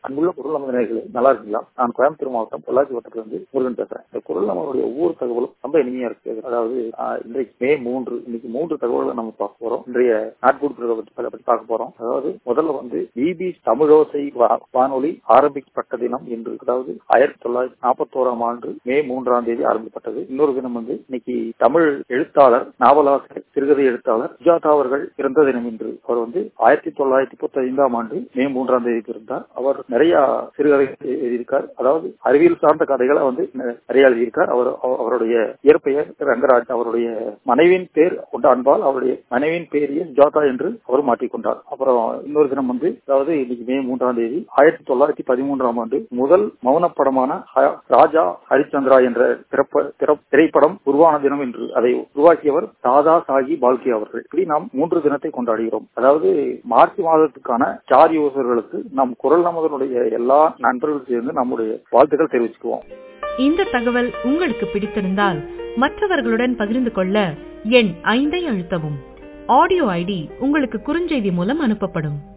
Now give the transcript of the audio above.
அன்புள்ள குரல் நமது நேயர்களே நல்லா இருக்கீங்களா நான் கோயம்புத்தூர் மாவட்டம் பொள்ளாச்சி வட்டத்திலிருந்து முருகன் பேசுறேன் இந்த குரல் நம்மளுடைய ஒவ்வொரு தகவலும் ரொம்ப இனிமையா இருக்கு அதாவது ஆஹ், இன்றைக்கு மே மூன்று இன்னைக்கு மூன்று தகவல்களை நம்ம பார்க்க போறோம் இன்றைய நாட்புட் பற்றி பற்றி பார்க்க போறோம் அதாவது முதல்ல வந்து பிபி தமிழோசை வா- வானொலி ஆரம்பிக்கப்பட்ட தினம் என்று அதாவது ஆயிரத்தி தொள்ளாயிரத்தி நாற்பத்தோராம் ஆண்டு மே மூன்றாம் தேதி ஆரம்பிக்கப்பட்டது இன்னொரு தினம் வந்து இன்னைக்கு தமிழ் எழுத்தாளர் நாவலாசிரியர் சிறுகதை எழுத்தாளர் சுஜாதா அவர்கள் பிறந்த தினம் என்று அவர் வந்து ஆயிரத்தி தொள்ளாயிரத்தி முப்பத்தி ஐந்தாம் ஆண்டு மே மூன்றாம் தேதி பிறந்தார் அவர் நிறைய சிறுகதைகள் எழுதியிருக்கார் அதாவது அறிவியல் சார்ந்த கதைகளை வந்து நிறைய எழுதியிருக்கார் அவர் அவ- அவருடைய இயற்பெயர் ரங்கராஜ் அவருடைய மனைவியின் பேர் கொண்ட அன்பால் அவருடைய மனைவியின் பேரையே சுஜாதா என்று அவர் மாற்றிக்கொண்டார் அப்புறம் இன்னொரு தினம் வந்து அதாவது இன்னைக்கு மே மூன்றாம் தேதி ஆயிரத்தி தொள்ளாயிரத்தி பதிமூன்றாம் ஆண்டு முதல் மௌன படமான ஹ- ராஜா ஹரிச்சந்திரா என்ற திரைப்ப- திரை- திரைப்படம் உருவான தினம் என்று அதை உருவாக்கியவர் தாதா சாஹி பால்கே அவர்கள் இப்படி நாம் மூன்று தினத்தை கொண்டாடுகிறோம் அதாவது மார்ச் மாதத்துக்கான சார் யூசர்களுக்கு நம் குரல் நமதனுடைய எல்லா நண்பர்களும் சேர்ந்து நம்முடைய வாழ்த்துக்கள் தெரிவிச்சுக்குவோம் இந்த தகவல் உங்களுக்கு பிடித்திருந்தால் மற்றவர்களுடன் பகிர்ந்து கொள்ள எண் ஐந்தை அழுத்தவும் ஆடியோ ஐடி உங்களுக்கு குறுஞ்செய்தி மூலம் அனுப்பப்படும்